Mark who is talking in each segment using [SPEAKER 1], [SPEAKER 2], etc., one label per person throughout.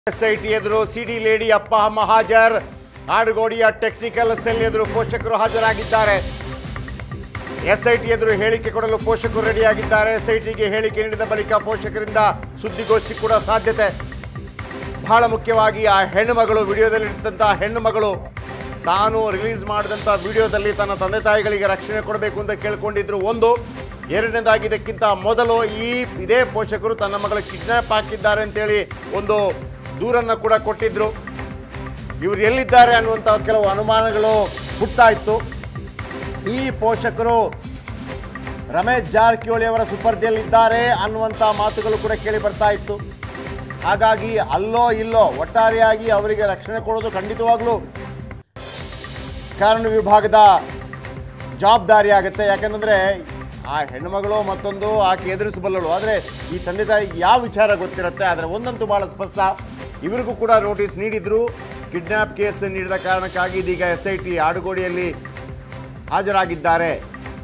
[SPEAKER 1] SIT ಎದುರು ಸಿಡಿ lady ಅಪ್ಪ ಅಮ್ಮ ಹಾಜರ್ ಆಡುಗೋಡಿಯ ಟೆಕ್ನಿಕಲ್ ಸೆಲ್ ಎದುರು ಪೋಷಕರು ಹಾಜರಾಗಿದ್ದಾರೆ ಎಸ್ಐಟಿ ಎದುರು ಹೇಳಿಕೆ ಕೊಡಲು ಪೋಷಕರು ರೆಡಿಯಾಗಿದ್ದಾರೆ ಎಸ್ಐಟಿಗೆ ಹೇಳಿಕೆ ನೀಡಿದ ಬಳಿಕ ಪೋಷಕರಿಂದ ಸುದ್ದಿಗೋಷ್ಠಿ ಕೂಡ ಸಾಧ್ಯತೆ ಬಹಳ ಮುಖ್ಯವಾಗಿ ಆ ಹೆಣ್ಣು ಮಗಳು ವಿಡಿಯೋದಲ್ಲಿ ಇದ್ದಂಥ ಹೆಣ್ಣು ಮಗಳು ತಾನು ರಿಲೀಸ್ ಮಾಡಿದಂಥ ವಿಡಿಯೋದಲ್ಲಿ ತನ್ನ ತಂದೆ ತಾಯಿಗಳಿಗೆ ರಕ್ಷಣೆ ಕೊಡಬೇಕು ಅಂತ ಕೇಳ್ಕೊಂಡಿದ್ರು ಒಂದು ಎರಡನೇದಾಗಿ ಇದಕ್ಕಿಂತ ಮೊದಲು ಈ ಇದೇ ಪೋಷಕರು ತನ್ನ ಮಗಳ ಕಿಡ್ನ್ಯಾಪ್ ಹಾಕಿದ್ದಾರೆ ಅಂತೇಳಿ ಒಂದು ದೂರನ್ನು ಕೂಡ ಕೊಟ್ಟಿದ್ರು ಇವರು ಎಲ್ಲಿದ್ದಾರೆ ಅನ್ನುವಂಥ ಕೆಲವು ಅನುಮಾನಗಳು ಹುಟ್ತಾ ಇತ್ತು ಈ ಪೋಷಕರು ರಮೇಶ್ ಜಾರಕಿಹೊಳಿ ಅವರ ಸುಪರ್ದಿಯಲ್ಲಿದ್ದಾರೆ ಅನ್ನುವಂಥ ಮಾತುಗಳು ಕೂಡ ಕೇಳಿ ಬರ್ತಾ ಇತ್ತು ಹಾಗಾಗಿ ಅಲ್ಲೋ ಇಲ್ಲೋ ಒಟ್ಟಾರೆಯಾಗಿ ಅವರಿಗೆ ರಕ್ಷಣೆ ಕೊಡೋದು ಖಂಡಿತವಾಗ್ಲೂ ಕಾನೂನು ವಿಭಾಗದ ಜವಾಬ್ದಾರಿ ಆಗುತ್ತೆ ಯಾಕೆಂತಂದರೆ ಆ ಹೆಣ್ಣುಮಗಳು ಮತ್ತೊಂದು ಆಕೆ ಎದುರಿಸಬಲ್ಲಳು ಆದರೆ ಈ ತಂದೆ ತಾಯಿ ಯಾವ ವಿಚಾರ ಗೊತ್ತಿರುತ್ತೆ ಆದರೆ ಒಂದಂತೂ ಭಾಳ ಸ್ಪಷ್ಟ ಇವರಿಗೂ ಕೂಡ ನೋಟಿಸ್ ನೀಡಿದ್ರು ಕಿಡ್ನ್ಯಾಪ್ ಕೇಸ್ ನೀಡಿದ ಕಾರಣಕ್ಕಾಗಿ ಇದೀಗ ಎಸ್ ಐ ಟಿ ಆಡುಗೋಡಿಯಲ್ಲಿ ಹಾಜರಾಗಿದ್ದಾರೆ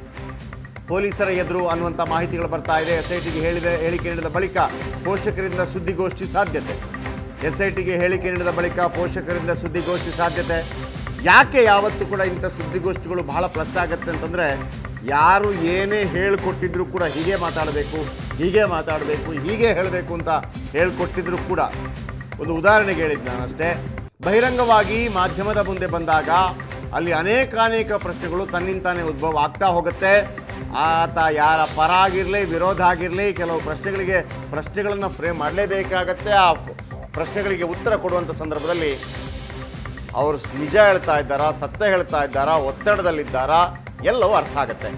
[SPEAKER 1] ಪೊಲೀಸರ ಎದುರು ಅನ್ನುವಂಥ ಮಾಹಿತಿಗಳು ಬರ್ತಾ ಇದೆ ಎಸ್ ಐ ಟಿಗೆ ಹೇಳಿದ ಹೇಳಿಕೆ ನೀಡಿದ ಬಳಿಕ ಪೋಷಕರಿಂದ ಸುದ್ದಿಗೋಷ್ಠಿ ಸಾಧ್ಯತೆ ಎಸ್ ಐ ಟಿಗೆ ಹೇಳಿಕೆ ನೀಡಿದ ಬಳಿಕ ಪೋಷಕರಿಂದ ಸುದ್ದಿಗೋಷ್ಠಿ ಸಾಧ್ಯತೆ ಯಾಕೆ ಯಾವತ್ತೂ ಕೂಡ ಇಂಥ ಸುದ್ದಿಗೋಷ್ಠಿಗಳು ಬಹಳ ಪ್ಲಸ್ ಆಗುತ್ತೆ ಅಂತಂದರೆ ಯಾರು ಏನೇ ಹೇಳಿಕೊಟ್ಟಿದ್ರು ಕೂಡ ಹೀಗೆ ಮಾತಾಡಬೇಕು ಹೀಗೆ ಮಾತಾಡಬೇಕು ಹೀಗೆ ಹೇಳಬೇಕು ಅಂತ ಹೇಳಿಕೊಟ್ಟಿದ್ರು ಕೂಡ ಒಂದು ಉದಾಹರಣೆಗೆ ಹೇಳಿದ್ದು ನಾನಷ್ಟೇ ಬಹಿರಂಗವಾಗಿ ಮಾಧ್ಯಮದ ಮುಂದೆ ಬಂದಾಗ ಅಲ್ಲಿ ಅನೇಕಾನೇಕ ಪ್ರಶ್ನೆಗಳು ತನ್ನಿಂತಾನೇ ಉದ್ಭವ ಆಗ್ತಾ ಹೋಗುತ್ತೆ ಆತ ಯಾರ ಪರ ಆಗಿರಲಿ ವಿರೋಧ ಆಗಿರಲಿ ಕೆಲವು ಪ್ರಶ್ನೆಗಳಿಗೆ ಪ್ರಶ್ನೆಗಳನ್ನು ಫ್ರೇಮ್ ಮಾಡಲೇಬೇಕಾಗತ್ತೆ ಆ ಫ್- ಪ್ರಶ್ನೆಗಳಿಗೆ ಉತ್ತರ ಕೊಡುವಂಥ ಸಂದರ್ಭದಲ್ಲಿ ಅವರು ಸ್- ನಿಜ ಹೇಳ್ತಾ ಇದ್ದಾರಾ ಸತ್ಯ ಹೇಳ್ತಾ ಇದ್ದಾರಾ ಒತ್ತಡದಲ್ಲಿದ್ದಾರಾ ಎಲ್ಲವೂ ಅರ್ಥ ಆಗುತ್ತೆ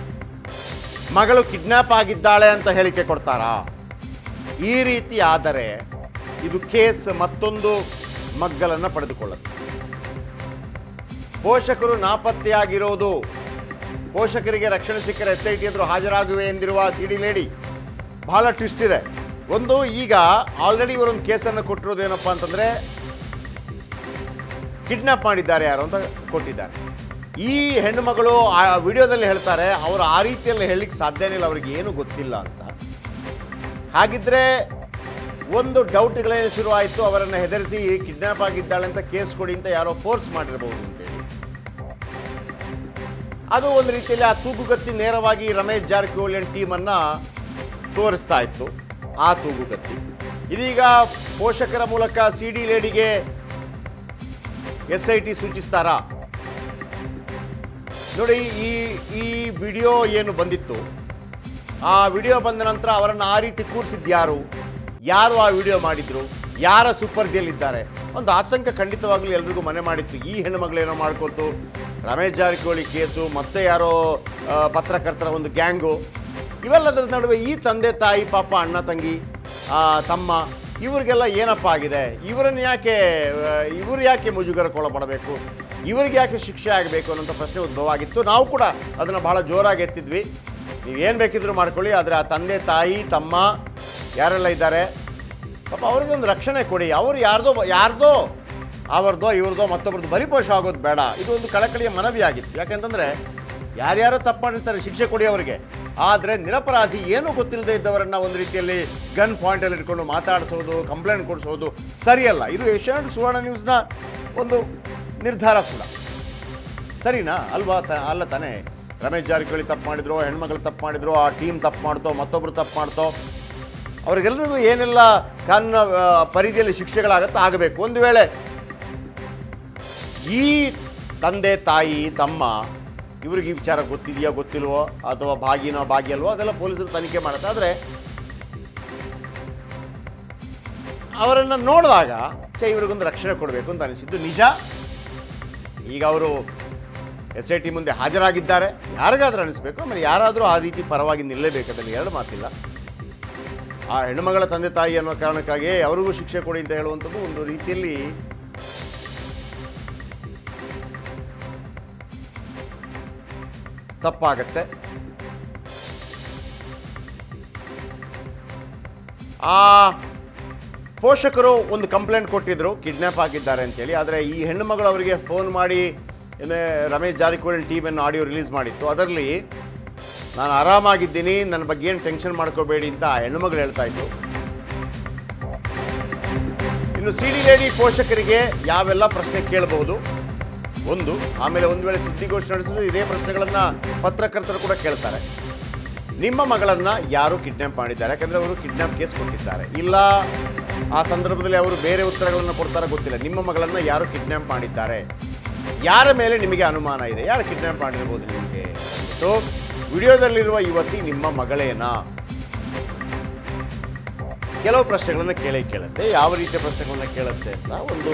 [SPEAKER 1] ಮಗಳು ಕಿಡ್ನ್ಯಾಪ್ ಆಗಿದ್ದಾಳೆ ಅಂತ ಹೇಳಿಕೆ ಕೊಡ್ತಾರಾ ಈ ರೀತಿ ಆದರೆ ಇದು ಕೇಸ್ ಮತ್ತೊಂದು ಮಗ್ಗಲನ್ನು ಪಡೆದುಕೊಳ್ಳುತ್ತೆ ಪೋಷಕರು ನಾಪತ್ತೆಯಾಗಿರೋದು ಪೋಷಕರಿಗೆ ರಕ್ಷಣೆ ಸಿಕ್ಕರೆ ಎಸ್ ಐ ಟಿ ಎದುರು ಹಾಜರಾಗುವೆ ಎಂದಿರುವ ಸಿ ಡಿ ಲೇಡಿ ಬಹಳ ಟ್ವಿಸ್ಟ್ ಇದೆ ಒಂದು ಈಗ ಆಲ್ರೆಡಿ ಇವರೊಂದು ಕೇಸನ್ನು ಕೊಟ್ಟಿರೋದು ಏನಪ್ಪ ಅಂತಂದರೆ ಕಿಡ್ನಾಪ್ ಮಾಡಿದ್ದಾರೆ ಯಾರು ಅಂತ ಕೊಟ್ಟಿದ್ದಾರೆ ಈ ಹೆಣ್ಣುಮಗಳು ಆ ವಿಡಿಯೋದಲ್ಲಿ ಹೇಳ್ತಾರೆ ಅವರು ಆ ರೀತಿಯಲ್ಲಿ ಹೇಳಲಿಕ್ಕೆ ಸಾಧ್ಯನೇ ಇಲ್ಲ ಅವ್ರಿಗೆ ಏನು ಗೊತ್ತಿಲ್ಲ ಅಂತ ಹಾಗಿದ್ರೆ ಒಂದು ಡೌಟ್ಗಳೇನು ಶುರುವಾಯಿತು ಅವರನ್ನು ಹೆದರಿಸಿ ಕಿಡ್ನಾಪ್ ಆಗಿದ್ದಾಳೆ ಅಂತ ಕೇಸ್ ಕೊಡಿ ಅಂತ ಯಾರೋ ಫೋರ್ಸ್ ಮಾಡಿರ್ಬೋದು ಅಂತೇಳಿ ಅದು ಒಂದು ರೀತಿಯಲ್ಲಿ ಆ ತೂಗುಗತ್ತಿ ನೇರವಾಗಿ ರಮೇಶ್ ಜಾರಕಿಹೊಳಿ ಟೀಮನ್ನು ತೋರಿಸ್ತಾ ಇತ್ತು ಆ ತೂಗುಗತ್ತಿ ಇದೀಗ ಪೋಷಕರ ಮೂಲಕ ಸಿ ಡಿ ಲೇಡಿಗೆ ಎಸ್ ಐ ಟಿ ಸೂಚಿಸ್ತಾರಾ ನೋಡಿ ಈ ಈ ವಿಡಿಯೋ ಏನು ಬಂದಿತ್ತು ಆ ವಿಡಿಯೋ ಬಂದ ನಂತರ ಅವರನ್ನು ಆ ರೀತಿ ಕೂರಿಸಿದ್ದು ಯಾರು ಯಾರು ಆ ವಿಡಿಯೋ ಮಾಡಿದ್ರು ಯಾರ ಸುಪರ್ದಿಯಲ್ಲಿದ್ದಾರೆ ಒಂದು ಆತಂಕ ಖಂಡಿತವಾಗ್ಲೂ ಎಲ್ರಿಗೂ ಮನೆ ಮಾಡಿತ್ತು ಈ ಹೆಣ್ಣುಮಗಳೇನೋ ಮಾಡ್ಕೊತು ರಮೇಶ್ ಜಾರಕಿಹೊಳಿ ಕೇಸು ಮತ್ತೆ ಯಾರೋ ಆ, ಪತ್ರಕರ್ತರ ಒಂದು ಗ್ಯಾಂಗು ಇವೆಲ್ಲದರ ನಡುವೆ ಈ ತಂದೆ ತಾಯಿ ಪಾಪ ಅಣ್ಣ ತಂಗಿ ಆ, ತಮ್ಮ ಇವ್ರಿಗೆಲ್ಲ ಏನಪ್ಪ ಆಗಿದೆ ಇವರನ್ನು ಯಾಕೆ ಆ, ಇವರು ಯಾಕೆ ಮುಜುಗರಕ್ಕೊಳಪಡಬೇಕು ಇವರಿಗೆ ಯಾಕೆ ಶಿಕ್ಷೆ ಆಗಬೇಕು ಅನ್ನೋಂಥ ಪ್ರಶ್ನೆ ಉದ್ಭವ ಆಗಿತ್ತು ನಾವು ಕೂಡ ಅದನ್ನು ಬಹಳ ಜೋರಾಗಿ ಎತ್ತಿದ್ವಿ ನೀವು ಏನು ಬೇಕಿದ್ರೂ ಮಾಡ್ಕೊಳ್ಳಿ ಆದರೆ ಆ ತಂದೆ ತಾಯಿ ತಮ್ಮ ಯಾರೆಲ್ಲ ಇದ್ದಾರೆ ಪಾಪ ಅವ್ರಿಗೆ ಒಂದು ರಕ್ಷಣೆ ಕೊಡಿ ಅವ್ರು ಯಾರ್ದೋ ಯಾರ್ದೋ ಅವರದೋ ಇವ್ರದೋ ಮತ್ತೊಬ್ರದ್ದು ಬಲಿಪೋಷ ಆಗೋದು ಬೇಡ ಇದು ಒಂದು ಕಳಕಳಿಯ ಮನವಿ ಆಗಿತ್ತು ಯಾಕೆಂತಂದರೆ ಯಾರ್ಯಾರೋ ತಪ್ಪು ಮಾಡಿರ್ತಾರೆ ಶಿಕ್ಷೆ ಕೊಡಿ ಅವರಿಗೆ ಆದರೆ ನಿರಪರಾಧಿ ಏನೂ ಗೊತ್ತಿಲ್ಲದೆ ಇದ್ದವರನ್ನ ಒಂದು ರೀತಿಯಲ್ಲಿ ಗನ್ ಪಾಯಿಂಟಲ್ಲಿ ಇಟ್ಕೊಂಡು ಮಾತಾಡಿಸೋದು ಕಂಪ್ಲೇಂಟ್ ಕೊಡಿಸೋದು ಸರಿಯಲ್ಲ ಇದು ಏಷ್ಯಾನೆಟ್ ಸುವರ್ಣ ನ್ಯೂಸ್ನ ಒಂದು ನಿರ್ಧಾರ ಕೂಡ ಸರಿನಾ ಅಲ್ವಾ ತ ಅಲ್ಲ ತಾನೇ ರಮೇಶ್ ಜಾರಕಿಹೊಳಿ ತಪ್ಪು ಮಾಡಿದ್ರು ಹೆಣ್ಮಗಳು ತಪ್ಪು ಮಾಡಿದ್ರು ಆ ಟೀಮ್ ತಪ್ಪು ಮಾಡ್ತೋ ಮತ್ತೊಬ್ರು ತಪ್ಪು ಮಾಡ್ತೋ ಅವ್ರಿಗೆಲ್ಲರಿಗೂ ಏನೆಲ್ಲ ಕಾನೂನ ಆ, ಪರಿಧಿಯಲ್ಲಿ ಶಿಕ್ಷೆಗಳಾಗತ್ತೋ ಆಗಬೇಕು ಒಂದು ವೇಳೆ ಈ ತಂದೆ ತಾಯಿ ತಮ್ಮ ಇವ್ರಿಗೆ ಈ ವಿಚಾರ ಗೊತ್ತಿದೆಯಾ ಗೊತ್ತಿಲ್ವೋ ಅಥವಾ ಭಾಗಿನೋ ಭಾಗಿ ಅಲ್ವೋ ಅದೆಲ್ಲ ಪೊಲೀಸರು ತನಿಖೆ ಮಾಡುತ್ತೆ ಆದರೆ ಅವರನ್ನು ನೋಡಿದಾಗ ಛೆ, ಇವ್ರಿಗೊಂದು ರಕ್ಷಣೆ ಕೊಡಬೇಕು ಅಂತ ಅನಿಸಿದ್ದು ನಿಜ ಈಗ ಅವರು ಎಸ್ ಐ ಟಿ ಮುಂದೆ ಹಾಜರಾಗಿದ್ದಾರೆ ಯಾರಿಗಾದ್ರೂ ಅನಿಸ್ಬೇಕು ಆಮೇಲೆ ಯಾರಾದರೂ ಆ ರೀತಿ ಪರವಾಗಿ ನಿಲ್ಲಬೇಕು ಅದರಲ್ಲಿ ಎರಡು ಮಾತಿಲ್ಲ ಆ ಹೆಣ್ಣುಮಗಳ ತಂದೆ ತಾಯಿ ಅನ್ನೋ ಕಾರಣಕ್ಕಾಗಿ ಅವರಿಗೂ ಶಿಕ್ಷೆ ಕೊಡಿ ಅಂತ ಹೇಳುವಂಥದ್ದು ಒಂದು ರೀತಿಯಲ್ಲಿ ತಪ್ಪಾಗತ್ತೆ ಆ ಪೋಷಕರು ಒಂದು ಕಂಪ್ಲೇಂಟ್ ಕೊಟ್ಟಿದ್ರು ಕಿಡ್ನ್ಯಾಪ್ ಆಗಿದ್ದಾರೆ ಅಂತೇಳಿ ಆದರೆ ಈ ಹೆಣ್ಣುಮಗಳು ಅವರಿಗೆ ಫೋನ್ ಮಾಡಿ ಏನೇ ರಮೇಶ್ ಜಾರಕಿಹೊಳಿ ಟೀಮನ್ನು ಆಡಿಯೋ ರಿಲೀಸ್ ಮಾಡಿತ್ತು ಅದರಲ್ಲಿ ನಾನು ಆರಾಮಾಗಿದ್ದೀನಿ ನನ್ನ ಬಗ್ಗೆ ಏನು ಟೆನ್ಷನ್ ಮಾಡ್ಕೋಬೇಡಿ ಅಂತ ಆ ಹೆಣ್ಣುಮಗಳು ಹೇಳ್ತಾ ಇತ್ತು ಇನ್ನು ಸಿ ಡಿ ಲೇಡಿ ಪೋಷಕರಿಗೆ ಯಾವೆಲ್ಲ ಪ್ರಶ್ನೆ ಕೇಳಬಹುದು ಒಂದು ಆಮೇಲೆ ಒಂದು ವೇಳೆ ಸುದ್ದಿಗೋಷ್ಠಿ ನಡೆಸಿದ್ರೆ ಇದೇ ಪ್ರಶ್ನೆಗಳನ್ನು ಪತ್ರಕರ್ತರು ಕೂಡ ಕೇಳ್ತಾರೆ ನಿಮ್ಮ ಮಗಳನ್ನ ಯಾರು ಕಿಡ್ನಾಪ್ ಮಾಡಿದ್ದಾರೆ ಯಾಕಂದ್ರೆ ಅವರು ಕಿಡ್ನಾಪ್ ಕೇಸ್ ಕೊಟ್ಟಿದ್ದಾರೆ ಇಲ್ಲ ಆ ಸಂದರ್ಭದಲ್ಲಿ ಅವರು ಬೇರೆ ಉತ್ತರಗಳನ್ನು ಕೊಡ್ತಾರೋ ಗೊತ್ತಿಲ್ಲ ನಿಮ್ಮ ಮಗಳನ್ನ ಯಾರು ಕಿಡ್ನಾಪ್ ಮಾಡಿದ್ದಾರೆ ಯಾರ ಮೇಲೆ ನಿಮಗೆ ಅನುಮಾನ ಇದೆ ಯಾರು ಕಿಡ್ನಾಪ್ ಮಾಡಿರ್ಬೋದು ನಿಮಗೆ ಸೊ ವಿಡಿಯೋದಲ್ಲಿರುವ ಯುವತಿ ನಿಮ್ಮ ಮಗಳೇನಾ ಕೆಲವು ಪ್ರಶ್ನೆಗಳನ್ನು ಕೇಳೇ ಕೇಳುತ್ತೆ ಯಾವ ರೀತಿಯ ಪ್ರಶ್ನೆಗಳನ್ನ ಕೇಳುತ್ತೆ ಅಂತ ಒಂದು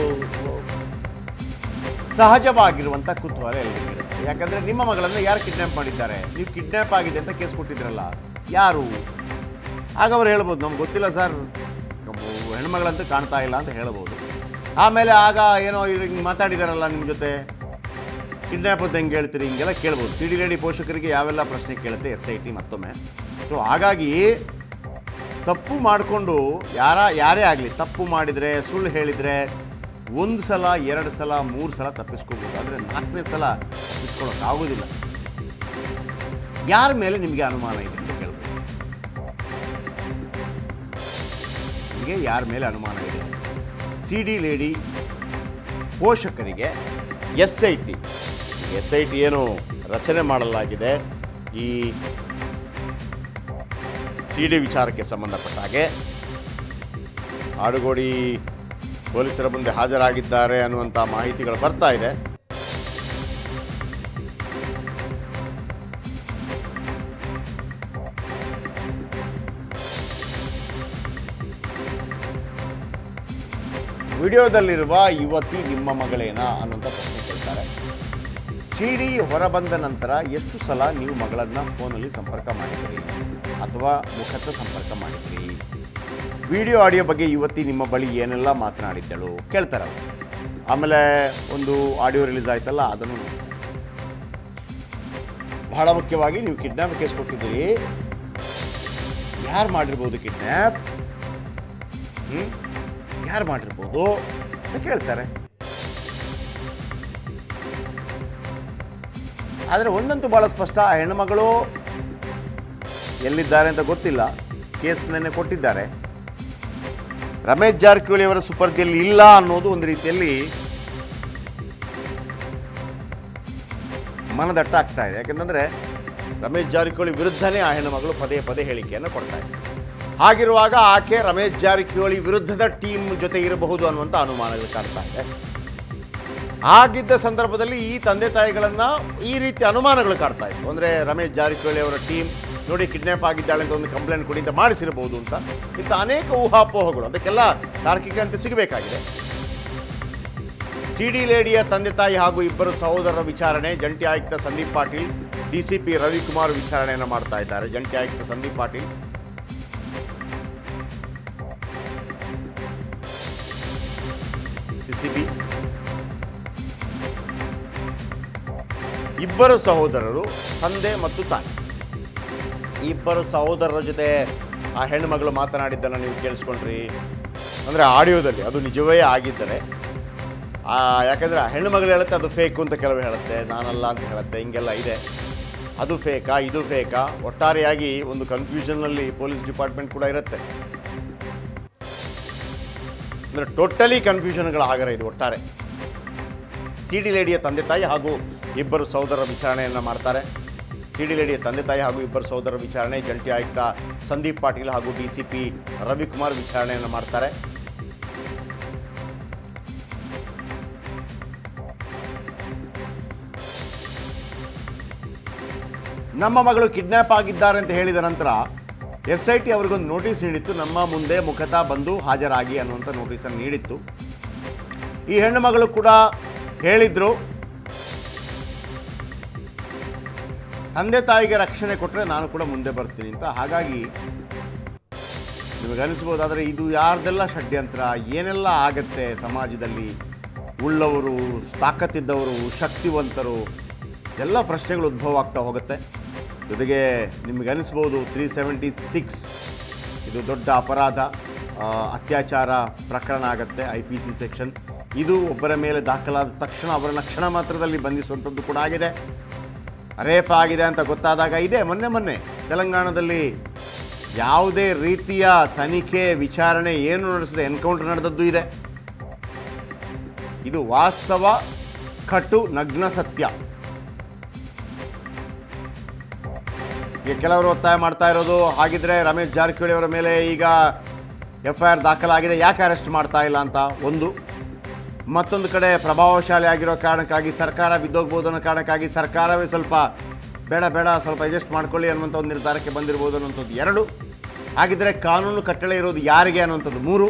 [SPEAKER 1] ಸಹಜವಾಗಿರುವಂಥ ಕುತೂಹಲ ಎಲ್ಲರಿಗಿರುತ್ತೆ ಯಾಕಂದ್ರೆ ನಿಮ್ಮ ಮಗಳನ್ನು ಯಾರು ಕಿಡ್ನಾಪ್ ಮಾಡಿದ್ದಾರೆ ನೀವು ಕಿಡ್ನಾಪ್ ಆಗಿದೆ ಅಂತ ಕೇಸ್ ಕೊಟ್ಟಿದ್ರಲ್ಲ ಯಾರು ಆಗ ಅವ್ರು ಹೇಳ್ಬೋದು ನಮ್ಗೆ ಗೊತ್ತಿಲ್ಲ ಸರ್ ಹೆಣ್ಮಗಳಂತೂ ಕಾಣ್ತಾ ಇಲ್ಲ ಅಂತ ಹೇಳ್ಬೋದು ಆಮೇಲೆ ಆಗ ಏನೋ ಇವ್ರು ಹಿಂಗೆ ಮಾತಾಡಿದಾರಲ್ಲ ನಿಮ್ಮ ಜೊತೆ ಕಿಡ್ನಾಪ್ ಅಂತ ಹೆಂಗೆ ಹೇಳ್ತೀರಿ ಹಿಂಗೆಲ್ಲ ಕೇಳ್ಬೋದು ಸಿ ಡಿ ಲೇಡಿ ಪೋಷಕರಿಗೆ ಯಾವೆಲ್ಲ ಪ್ರಶ್ನೆ ಕೇಳುತ್ತೆ ಎಸ್ ಐ ಟಿ ಮತ್ತೊಮ್ಮೆ ಸೊ ಹಾಗಾಗಿ ತಪ್ಪು ಮಾಡಿಕೊಂಡು ಯಾರ ಯಾರೇ ಆಗಲಿ ತಪ್ಪು ಮಾಡಿದರೆ ಸುಳ್ಳು ಹೇಳಿದರೆ ಒಂದು ಸಲ ಎರಡು ಸಲ ಮೂರು ಸಲ ತಪ್ಪಿಸ್ಕೋಬೋದು ಆದರೆ ನಾಲ್ಕನೇ ಸಲ ತಪ್ಪಿಸ್ಕೊಳ್ಳೋಕ್ಕಾಗೋದಿಲ್ಲ ಯಾರ ಮೇಲೆ ನಿಮಗೆ ಅನುಮಾನ ಇದೆ ಅಂತ ಕೇಳ್ಬೋದು ನಿಮಗೆ ಯಾರ ಮೇಲೆ ಅನುಮಾನ ಇದೆ ಸಿ ಡಿ ಲೇಡಿ ಪೋಷಕರಿಗೆ S I T S I T ಏನು ರಚನೆ ಮಾಡಲಾಗಿದೆ ಈ ಸಿ ಡಿ ವಿಚಾರಕ್ಕೆ ಸಂಬಂಧಪಟ್ಟ ಹಾಗೆ ಆಡುಗೋಡಿ ಪೊಲೀಸರ ಮುಂದೆ ಹಾಜರಾಗಿದ್ದಾರೆ ಅನ್ನುವಂಥ ಮಾಹಿತಿಗಳು ಬರ್ತಾ ಇದೆ ವಿಡಿಯೋದಲ್ಲಿರುವ ಯುವತಿ ನಿಮ್ಮ ಮಗಳೇನಾ ಅನ್ನುವಂಥ ಪ್ರಶ್ನೆ ಕೇಳ್ತಾರೆ ಸಿ ಡಿ ಹೊರಬಂದ ನಂತರ ಎಷ್ಟು ಸಲ ನೀವು ಮಗಳನ್ನು ಫೋನಲ್ಲಿ ಸಂಪರ್ಕ ಮಾಡಿದ್ರಿ ಅಥವಾ ಮುಖದ ಸಂಪರ್ಕ ಮಾಡಿದ್ರಿ ವಿಡಿಯೋ ಆಡಿಯೋ ಬಗ್ಗೆ ಯುವತಿ ನಿಮ್ಮ ಬಳಿ ಏನೆಲ್ಲ ಮಾತನಾಡಿದ್ದಳು ಕೇಳ್ತಾರೆ ಅವರು ಆಮೇಲೆ ಒಂದು ಆಡಿಯೋ ರಿಲೀಸ್ ಆಯ್ತಲ್ಲ ಅದನ್ನು ನೋಡ್ತಾರೆ. ಬಹಳ ಮುಖ್ಯವಾಗಿ ನೀವು ಕಿಡ್ನಾಪ್ ಕೇಸ್ ಕೊಟ್ಟಿದ್ದೀರಿ ಯಾರು ಮಾಡಿರ್ಬೋದು ಕಿಡ್ನಾಪ್ ಹ್ಞೂ ಯಾರು ಮಾಡಿರ್ಬೋದು ಅಂತ ಕೇಳ್ತಾರೆ ಆದರೆ ಒಂದಂತೂ ಭಾಳ ಸ್ಪಷ್ಟ ಆ ಹೆಣ್ಣುಮಗಳು ಎಲ್ಲಿದ್ದಾರೆ ಅಂತ ಗೊತ್ತಿಲ್ಲ ಕೇಸ್ ನೆನ್ನೆ ಕೊಟ್ಟಿದ್ದಾರೆ ರಮೇಶ್ ಜಾರಕಿಹೊಳಿ ಅವರ ಸುಪರ್ದಿಯಲ್ಲಿ ಇಲ್ಲ ಅನ್ನೋದು ಒಂದು ರೀತಿಯಲ್ಲಿ ಮನದಟ್ಟ ಆಗ್ತಾ ಇದೆ ಯಾಕಂತಂದ್ರೆ ರಮೇಶ್ ಜಾರಕಿಹೊಳಿ ವಿರುದ್ಧನೇ ಆ ಹೆಣ್ಣುಮಗಳು ಪದೇ ಪದೇ ಹೇಳಿಕೆಯನ್ನು ಕೊಡ್ತಾ ಇದೆ ಹಾಗಿರುವಾಗ ಆಕೆ ರಮೇಶ್ ಜಾರಕಿಹೊಳಿ ವಿರುದ್ಧದ ಟೀಮ್ ಜೊತೆ ಇರಬಹುದು ಅನ್ನುವಂಥ ಅನುಮಾನಗಳು ಕಾಡ್ತಾ ಇದೆ ಆಗಿದ್ದ ಸಂದರ್ಭದಲ್ಲಿ ಈ ತಂದೆ ತಾಯಿಗಳನ್ನ ಈ ರೀತಿ ಅನುಮಾನಗಳು ಕಾಡ್ತಾ ಇತ್ತು ಅಂದರೆ ರಮೇಶ್ ಜಾರಕಿಹೊಳಿ ಅವರ ಟೀಮ್ ನೋಡಿ ಕಿಡ್ನಾಪ್ ಆಗಿದ್ದಾಳೆ ಅಂತ ಒಂದು ಕಂಪ್ಲೇಂಟ್ ಕೊಡಿ ಅಂತ ಮಾಡಿಸಿರಬಹುದು ಅಂತ ಇಂಥ ಅನೇಕ ಊಹಾಪೋಹಗಳು ಅದಕ್ಕೆಲ್ಲ ತಾರ್ಕಿಕ ಅಂತ ಸಿಗಬೇಕಾಗಿದೆ ಸಿ ಡಿ ಲೇಡಿಯ ತಂದೆ ತಾಯಿ ಹಾಗೂ ಇಬ್ಬರು ಸಹೋದರರ ವಿಚಾರಣೆ ಜಂಟಿ ಆಯುಕ್ತ ಸಂದೀಪ್ ಪಾಟೀಲ್ ಡಿಸಿಪಿ ರವಿಕುಮಾರ್ ವಿಚಾರಣೆಯನ್ನು ಮಾಡ್ತಾ ಇದ್ದಾರೆ ಜಂಟಿ ಆಯುಕ್ತ ಸಂದೀಪ್ ಪಾಟೀಲ್ ಸಿಸಿಬಿ ಇಬ್ಬರು ಸಹೋದರರು ತಂದೆ ಮತ್ತು ತಾಯಿ ಈ ಇಬ್ಬರು ಸಹೋದರರ ಜೊತೆ ಆ ಹೆಣ್ಣುಮಗಳು ಮಾತನಾಡಿದ್ದನ್ನು ನೀವು ಕೇಳಿಸ್ಕೊಂಡ್ರಿ ಅಂದರೆ ಆಡಿಯೋದಲ್ಲಿ ಅದು ನಿಜವೇ ಆಗಿದ್ದರೆ ಆ, ಯಾಕಂದರೆ ಆ ಹೆಣ್ಣುಮಗಳು ಹೇಳುತ್ತೆ ಅದು ಫೇಕು ಅಂತ ಕೆಲವು ಹೇಳುತ್ತೆ ನಾನಲ್ಲ ಅಂತ ಹೇಳುತ್ತೆ ಹಿಂಗೆಲ್ಲ ಇದೆ ಅದು ಫೇಕಾ ಇದು ಫೇಕಾ ಒಟ್ಟಾರೆಯಾಗಿ ಒಂದು ಕನ್ಫ್ಯೂಷನ್ನಲ್ಲಿ ಪೊಲೀಸ್ ಡಿಪಾರ್ಟ್ಮೆಂಟ್ ಕೂಡ ಇರುತ್ತೆ ಅಂದರೆ ಟೋಟಲಿ ಕನ್ಫ್ಯೂಷನ್ಗಳ ಆಗರ ಇದು ಒಟ್ಟಾರೆ ಸಿ ಡಿ ಲೇಡಿಯ ತಂದೆ ತಾಯಿ ಹಾಗೂ ಇಬ್ಬರು ಸಹೋದರರ ವಿಚಾರಣೆಯನ್ನು ಮಾಡ್ತಾರೆ ಸಿ ಡಿ ಲೇಡಿಯ ತಂದೆ ತಾಯಿ ಹಾಗೂ ಇಬ್ಬರು ಸಹೋದರರ ವಿಚಾರಣೆ ಜಂಟಿ ಆಯುಕ್ತ ಸಂದೀಪ್ ಪಾಟೀಲ್ ಹಾಗೂ ಡಿ ಸಿ ಪಿ ರವಿಕುಮಾರ್ ವಿಚಾರಣೆಯನ್ನು ಮಾಡ್ತಾರೆ ನಮ್ಮ ಮಗಳು ಕಿಡ್ನ್ಯಾಪ್ ಆಗಿದ್ದಾರೆ ಅಂತ ಹೇಳಿದ ನಂತರ ಎಸ್ ಐ ಟಿ ಅವರಿಗೊಂದು ನೋಟಿಸ್ ನೀಡಿತ್ತು ನಮ್ಮ ಮುಂದೆ ಮುಖತಃ ಬಂದು ಹಾಜರಾಗಿ ಅನ್ನುವಂಥ ನೋಟಿಸನ್ನು ನೀಡಿತ್ತು ಈ ಹೆಣ್ಣು ಮಗಳು ಕೂಡ ಹೇಳಿದ್ರು ತಂದೆ ತಾಯಿಗೆ ರಕ್ಷಣೆ ಕೊಟ್ಟರೆ ನಾನು ಕೂಡ ಮುಂದೆ ಬರ್ತೀನಿ ಅಂತ ಹಾಗಾಗಿ ನಿಮಗನಿಸ್ಬೋದಾದರೆ ಇದು ಯಾರ್ದೆಲ್ಲ ಷಡ್ಯಂತ್ರ ಏನೆಲ್ಲ ಆಗತ್ತೆ ಸಮಾಜದಲ್ಲಿ ಉಳ್ಳವರು ತಾಕತ್ತಿದ್ದವರು ಶಕ್ತಿವಂತರು ಎಲ್ಲ ಪ್ರಶ್ನೆಗಳು ಉದ್ಭವ ಆಗ್ತಾ ಹೋಗುತ್ತೆ ಜೊತೆಗೆ ನಿಮಗೆ ಅನಿಸ್ಬೋದು ತ್ರೀ ಸೆವೆಂಟಿ ಸಿಕ್ಸ್ ಇದು ದೊಡ್ಡ ಅಪರಾಧ ಆ, ಅತ್ಯಾಚಾರ ಪ್ರಕರಣ ಆಗುತ್ತೆ ಐ ಪಿ ಸಿ ಸೆಕ್ಷನ್ ಇದು ಒಬ್ಬರ ಮೇಲೆ ದಾಖಲಾದ ತಕ್ಷಣ ಅವರನ್ನ ಕ್ಷಣ ಮಾತ್ರದಲ್ಲಿ ಬಂಧಿಸುವಂಥದ್ದು ಕೂಡ ಆಗಿದೆ ರೇಪ್ ಆಗಿದೆ ಅಂತ ಗೊತ್ತಾದಾಗ ಇದೆ ಮೊನ್ನೆ ಮೊನ್ನೆ ತೆಲಂಗಾಣದಲ್ಲಿ ಯಾವುದೇ ರೀತಿಯ ತನಿಖೆ ವಿಚಾರಣೆ ಏನು ನಡೆಸದೆ ಎನ್ಕೌಂಟರ್ ನಡೆದದ್ದು ಇದೆ ಇದು ವಾಸ್ತವ ಕಟು ನಗ್ನ ಸತ್ಯ ಈಗ ಕೆಲವರು ಒತ್ತಾಯ ಮಾಡ್ತಾ ಇರೋದು ಹಾಗಿದ್ರೆ ರಮೇಶ್ ಜಾರಕಿಹೊಳಿ ಅವರ ಮೇಲೆ ಈಗ ಎಫ್ ಐ ಆರ್ ದಾಖಲಾಗಿದೆ ಯಾಕೆ ಅರೆಸ್ಟ್ ಮಾಡ್ತಾ ಇಲ್ಲ ಅಂತ ಒಂದು ಮತ್ತೊಂದು ಕಡೆ ಪ್ರಭಾವಶಾಲಿ ಆಗಿರೋ ಕಾರಣಕ್ಕಾಗಿ ಸರ್ಕಾರ ಬಿದ್ದೋಗ್ಬೋದು ಅನ್ನೋ ಕಾರಣಕ್ಕಾಗಿ ಸರ್ಕಾರವೇ ಸ್ವಲ್ಪ ಬೇಡ ಬೇಡ ಸ್ವಲ್ಪ ಅಡ್ಜಸ್ಟ್ ಮಾಡ್ಕೊಳ್ಳಿ ಅನ್ನುವಂಥ ಒಂದು ನಿರ್ಧಾರಕ್ಕೆ ಬಂದಿರ್ಬೋದು ಅನ್ನುವಂಥದ್ದು ಎರಡು ಹಾಗಿದ್ರೆ ಕಾನೂನು ಕಟ್ಟಳೆ ಇರೋದು ಯಾರಿಗೆ ಅನ್ನುವಂಥದ್ದು ಮೂರು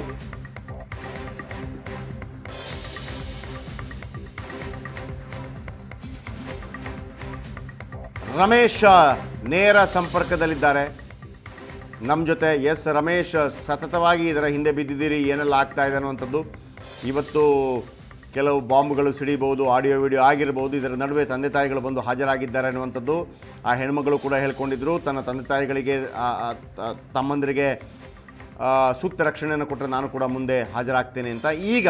[SPEAKER 1] ರಮೇಶ್ ನೇರ ಸಂಪರ್ಕದಲ್ಲಿದ್ದಾರೆ ನಮ್ಮ ಜೊತೆ ಎಸ್ ರಮೇಶ್ ಸತತವಾಗಿ ಇದರ ಹಿಂದೆ ಬಿದ್ದಿದ್ದೀರಿ ಏನೆಲ್ಲ ಆಗ್ತಾ ಇದೆ ಅನ್ನುವಂಥದ್ದು ಇವತ್ತು ಕೆಲವು ಬಾಂಬ್ಗಳು ಸಿಡಿಬಹುದು ಆಡಿಯೋ ವಿಡಿಯೋ ಆಗಿರ್ಬೋದು ಇದರ ನಡುವೆ ತಂದೆ ತಾಯಿಗಳು ಬಂದು ಹಾಜರಾಗಿದ್ದಾರೆ ಅನ್ನುವಂಥದ್ದು ಆ ಹೆಣ್ಮಗಳು ಕೂಡ ಹೇಳ್ಕೊಂಡಿದ್ರು ತನ್ನ ತಂದೆ ತಾಯಿಗಳಿಗೆ ಆ, ಆ, ತ- ತಮ್ಮಂದಿರಿಗೆ ಆ, ಸೂಕ್ತ ರಕ್ಷಣೆಯನ್ನು ಕೊಟ್ಟರೆ ನಾನು ಕೂಡ ಮುಂದೆ ಹಾಜರಾಗ್ತೇನೆ ಅಂತ ಈಗ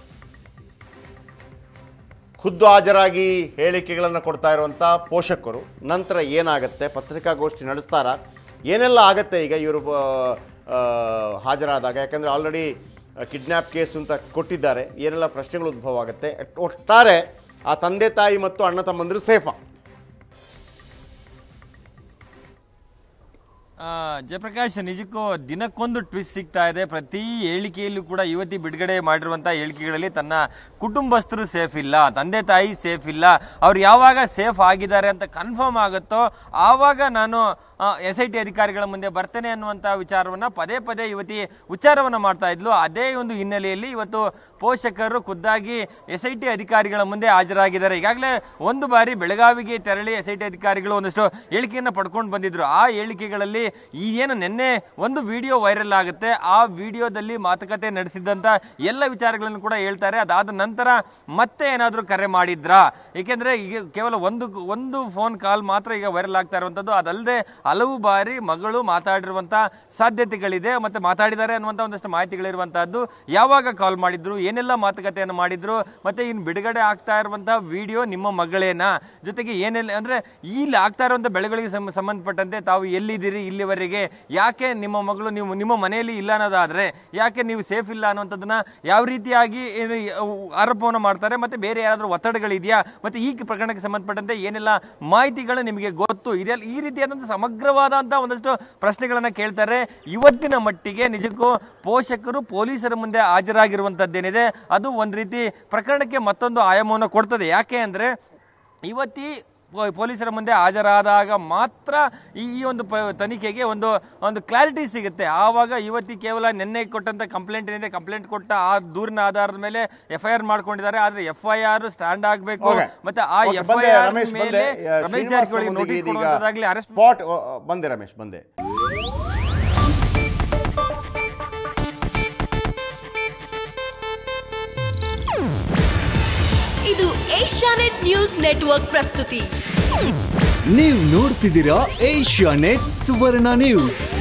[SPEAKER 1] ಖುದ್ದು ಹಾಜರಾಗಿ ಹೇಳಿಕೆಗಳನ್ನು ಕೊಡ್ತಾ ಇರುವಂಥ ಪೋಷಕರು ನಂತರ ಏನಾಗುತ್ತೆ ಪತ್ರಿಕಾಗೋಷ್ಠಿ ನಡೆಸ್ತಾರಾ ಏನೆಲ್ಲ ಆಗತ್ತೆ ಈಗ ಇವರು ಆ, ಆ, ಹಾಜರಾದಾಗ ಯಾಕಂದರೆ ಆಲ್ರೆಡಿ ಕಿಡ್ನ್ಯಾಪ್ ಕೇಸ್ ಅಂತ ಕೊಟ್ಟಿದ್ದಾರೆ ಏನೆಲ್ಲ ಪ್ರಶ್ನೆಗಳು ಉದ್ಭವ ಆಗುತ್ತೆ ಒಟ್ಟಾರೆ ಆ ತಂದೆ ತಾಯಿ ಮತ್ತು ಅಣ್ಣ ತಮ್ಮಂದಿರು ಸೇಫಾ
[SPEAKER 2] ಆ, ಜಯಪ್ರಕಾಶ್ ನಿಜಕ್ಕೂ ದಿನಕ್ಕೊಂದು ಟ್ವಿಸ್ಟ್ ಸಿಗ್ತಾ ಇದೆ ಪ್ರತಿ ಹೇಳಿಕೆಯಲ್ಲೂ ಕೂಡ ಯುವತಿ ಬಿಡುಗಡೆ ಮಾಡಿರುವಂತಹ ಹೇಳಿಕೆಗಳಲ್ಲಿ ತನ್ನ ಕುಟುಂಬಸ್ಥರು ಸೇಫ್ ಇಲ್ಲ ತಂದೆ ತಾಯಿ ಸೇಫ್ ಇಲ್ಲ ಅವ್ರು ಯಾವಾಗ ಸೇಫ್ ಆಗಿದ್ದಾರೆ ಅಂತ ಕನ್ಫರ್ಮ್ ಆಗುತ್ತೋ ಆವಾಗ ನಾನು ಎಸ್ ಐ ಟಿ ಅಧಿಕಾರಿಗಳ ಮುಂದೆ ಬರ್ತೇನೆ ಅನ್ನುವಂಥ ವಿಚಾರವನ್ನ ಪದೇ ಪದೇ ಯುವತಿ ಉಚ್ಚಾರವನ್ನ ಮಾಡ್ತಾ ಇದ್ಲು ಅದೇ ಒಂದು ಹಿನ್ನೆಲೆಯಲ್ಲಿ ಇವತ್ತು ಪೋಷಕರು ಖುದ್ದಾಗಿ ಎಸ್ ಐ ಟಿ ಅಧಿಕಾರಿಗಳ ಮುಂದೆ ಹಾಜರಾಗಿದ್ದಾರೆ ಈಗಾಗಲೇ ಒಂದು ಬಾರಿ ಬೆಳಗಾವಿಗೆ ತೆರಳಿ ಎಸ್ ಐ ಟಿ ಅಧಿಕಾರಿಗಳು ಒಂದಷ್ಟು ಹೇಳಿಕೆಯನ್ನು ಪಡ್ಕೊಂಡು ಬಂದಿದ್ರು ಆ ಹೇಳಿಕೆಗಳಲ್ಲಿ ಈ ಏನು ನಿನ್ನೆ ಒಂದು ವಿಡಿಯೋ ವೈರಲ್ ಆಗುತ್ತೆ ಆ ವಿಡಿಯೋದಲ್ಲಿ ಮಾತುಕತೆ ನಡೆಸಿದಂತ ಎಲ್ಲ ವಿಚಾರಗಳನ್ನು ಕೂಡ ಹೇಳ್ತಾರೆ ಅದಾದ ನಂತರ ಮತ್ತೆ ಏನಾದರೂ ಕರೆ ಮಾಡಿದ್ರಾ ಏಕೆಂದ್ರೆ ಈಗ ಕೇವಲ ಒಂದು ಒಂದು ಫೋನ್ ಕಾಲ್ ಮಾತ್ರ ಈಗ ವೈರಲ್ ಆಗ್ತಾ ಇರುವಂತದ್ದು ಅದಲ್ಲದೆ ಹಲವು ಬಾರಿ ಮಗಳು ಮಾತಾಡಿರುವಂತ ಸಾಧ್ಯತೆಗಳಿದೆ ಮತ್ತೆ ಮಾತಾಡಿದ್ದಾರೆ ಅನ್ನುವಂತ ಒಂದಷ್ಟು ಮಾಹಿತಿಗಳಿರುವಂತಹದ್ದು ಯಾವಾಗ ಕಾಲ್ ಮಾಡಿದ್ರು ಏನೆಲ್ಲ ಮಾತುಕತೆಯನ್ನು ಮಾಡಿದ್ರು ಮತ್ತೆ ಇನ್ನು ಬಿಡುಗಡೆ ಆಗ್ತಾ ಇರುವಂತಹ ವಿಡಿಯೋ ನಿಮ್ಮ ಮಗಳೇನಾ ಜೊತೆಗೆ ಏನೆಲ್ಲ ಅಂದ್ರೆ ಇಲ್ಲಿ ಆಗ್ತಾ ಇರುವಂತ ಬೆಳೆಗಳಿಗೆ ಸಂಬ- ಸಂಬಂಧಪಟ್ಟಂತೆ ತಾವು ಎಲ್ಲಿದ್ದೀರಿ ಇಲ್ಲಿವರೆಗೆ ಯಾಕೆ ನಿಮ್ಮ ಮಗಳು ನೀವು ನಿಮ್ಮ ಮನೆಯಲ್ಲಿ ಇಲ್ಲ ಅನ್ನೋದಾದ್ರೆ ಯಾಕೆ ನೀವು ಸೇಫ್ ಇಲ್ಲ ಅನ್ನುವಂಥದ್ದನ್ನ ಯಾವ ರೀತಿಯಾಗಿ ಏನು ಆರೋಪವನ್ನು ಮಾಡ್ತಾರೆ ಮತ್ತೆ ಬೇರೆ ಯಾರಾದ್ರೂ ಒತ್ತಡಗಳಿದೆಯಾ ಮತ್ತೆ ಈ ಪ್ರಕರಣಕ್ಕೆ ಸಂಬಂಧಪಟ್ಟಂತೆ ಏನೆಲ್ಲ ಮಾಹಿತಿಗಳು ನಿಮಗೆ ಗೊತ್ತು ಇದೆಲ್ಲ ಈ ರೀತಿಯಾದಂಥ ಸಮಗ್ರವಾದಂಥ ಒಂದಷ್ಟು ಪ್ರಶ್ನೆಗಳನ್ನ ಕೇಳ್ತಾರೆ ಇವತ್ತಿನ ಮಟ್ಟಿಗೆ ನಿಜಕ್ಕೂ ಪೋಷಕರು ಪೊಲೀಸರ ಮುಂದೆ ಹಾಜರಾಗಿರುವಂತದ್ದೇನಿದೆ ಅದು ಒಂದ್ ರೀತಿ ಪ್ರಕರಣಕ್ಕೆ ಮತ್ತೊಂದು ಆಯಾಮವನ್ನು ಕೊಡ್ತದೆ ಯಾಕೆ ಅಂದ್ರೆ ಇವತ್ತಿ ಪೊ- ಪೊಲೀಸರ ಮುಂದೆ ಹಾಜರಾದಾಗ ಮಾತ್ರ ಈ ಈ ಒಂದು ಪ ತನಿಖೆಗೆ ಒಂದು ಒಂದು ಕ್ಲಾರಿಟಿ ಸಿಗುತ್ತೆ ಆವಾಗ ಇವತ್ತಿ ಕೇವಲ ನಿನ್ನೆ ಕೊಟ್ಟಂತ ಕಂಪ್ಲೇಂಟ್ ಏನಿದೆ ಕಂಪ್ಲೇಂಟ್ ಕೊಟ್ಟ ಆ ದೂರಿನ ಆಧಾರದ ಮೇಲೆ ಎಫ್ ಐ ಆರ್ ಮಾಡ್ಕೊಂಡಿದ್ದಾರೆ ಆದ್ರೆ ಎಫ್ ಐ ಆರ್ ಸ್ಟ್ಯಾಂಡ್ ಆಗಬೇಕು
[SPEAKER 1] Okay.
[SPEAKER 2] ಮತ್ತೆ ಆ
[SPEAKER 1] Okay,
[SPEAKER 2] ಎಫ್ ಐ
[SPEAKER 1] ಬಂದೆ
[SPEAKER 2] ಆರ್
[SPEAKER 1] ರಮೇಶ್
[SPEAKER 2] ಮೇಲೆ
[SPEAKER 1] ಬಂದೆ ಆ,
[SPEAKER 2] ರಮೇಶ್
[SPEAKER 1] ಶ್ರೀನಿವಾಸ್
[SPEAKER 2] ಜಾರಕಿಹೊಳಿ
[SPEAKER 1] ನಮ್ಮೊಂದಿಗೆ
[SPEAKER 2] ನೋಟಿಸ್
[SPEAKER 1] ಇದೀಗ
[SPEAKER 2] ಕೊಡುವಂತದಾಗ್ಲಿ ಅರೆಸ್ಟ್
[SPEAKER 1] ಸ್ಪಾಟ್ ಬಂದೆ ರಮೇಶ್ ಬಂದೆ
[SPEAKER 3] ಇದು ಏಷ್ಯಾನೆಟ್ ನ್ಯೂಸ್ ನೆಟ್ವರ್ಕ್ ಪ್ರಸ್ತುತಿ
[SPEAKER 4] ನೀವು ನೋಡ್ತಿದ್ದೀರಾ ಏಷ್ಯಾ ನೆಟ್ ಸುವರ್ಣ ನ್ಯೂಸ್